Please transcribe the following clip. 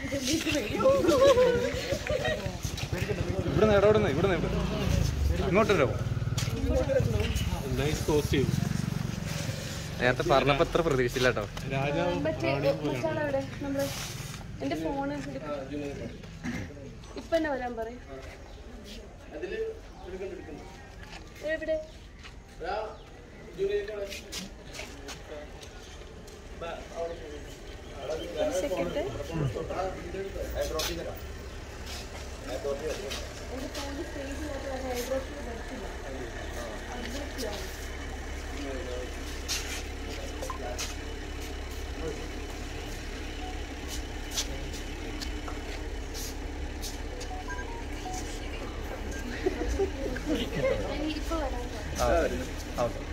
ഇവിടെ നിന്ന് ഇവിടെ നിന്ന് ഇവിടെ നിന്ന് ഇങ്ങോട്ട് വരാമോ നൈസ് കോസ്റ്റ്യൂം നേരത്തെ പറഞ്ഞപ്പോ എത്ര പ്രതീക്ഷയില്ല കേട്ടോ രാജാവ് മറ്റേ മച്ചാളെവിടെ നമ്മള് എന്റെ ഫോണ് ഇപ്പൊ തന്നെ വരാൻ പറയും എവിടെ ഒരു സെക്കൻഡ് എന്റെ ഫോണിൽ സേവ് ചെയ്യാത്ത ഐബ്രോസ് വരത്തില്ല ഇപ്പൊ വരാൻ പറയും ആ ഓക്കെ